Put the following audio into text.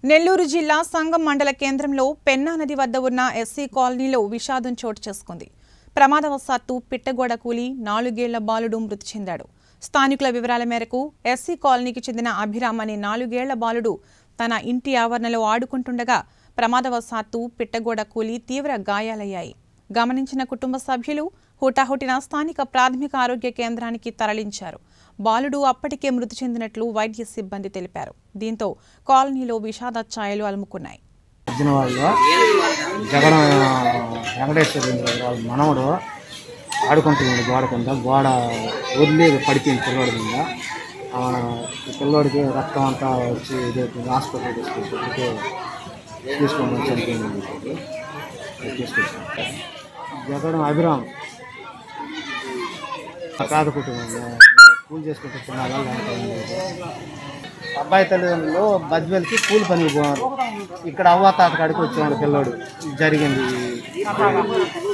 నెల్లూరు జిల్లా సంగం మండల కేంద్రంలో పెన్నా నది వద్ద ఉన్న ఎస్సీ కాలనీలో విషాదం చోటు చేసుకుంది ప్రమాదవశాత్తు పిట్టగోడ కూలి నాలుగేళ్ల బాలుడు మృతి చెందాడు స్థానికుల వివరాల మేరకు ఎస్సీ కాలనీకి చెందిన అభిరామ్ అనే నాలుగేళ్ల బాలుడు తన ఇంటి ఆవరణలో ఆడుకుంటుండగా ప్రమాదవశాత్తు పిట్టగోడ కూలి తీవ్ర గాయాలయ్యాయి గమనించిన కుటుంబ సభ్యులు హుటాహుటిన స్థానిక ప్రాథమిక ఆరోగ్య కేంద్రానికి తరలించారు బాలుడు అప్పటికే మృతి చెందినట్లు వైద్య సిబ్బంది తెలిపారు దీంతో కాలనీలో విషాద ఛాయలు అలుముకున్నాయి అర్జున వాళ్ళు జగన్ వెంకటేశ్వర వాళ్ళ మనవడు ఆడుకుంటున్నాడు గోడ కింద గోడ వదిలి పడిపోయింది పిల్లోడి మీద ఆ, ఈ పిల్లోడికి రక్తం అంతా వచ్చి ఇది హాస్పిటల్ తీసుకొచ్చి తీసుకొని వచ్చి చనిపోయింది తీసుకొచ్చాం జగన్ అభిరామ్ కాదు కుటుంబం కూలి చేసుకుంటూ తినాలా లేకపోతే ఏం లేదు. అబ్బాయి తల్లిదండ్రులు బద్వేల్కి కూలి పనికి పోవాలి ఇక్కడ అవ్వ తాత కాడికి వచ్చాడు పిల్లోడు జరిగింది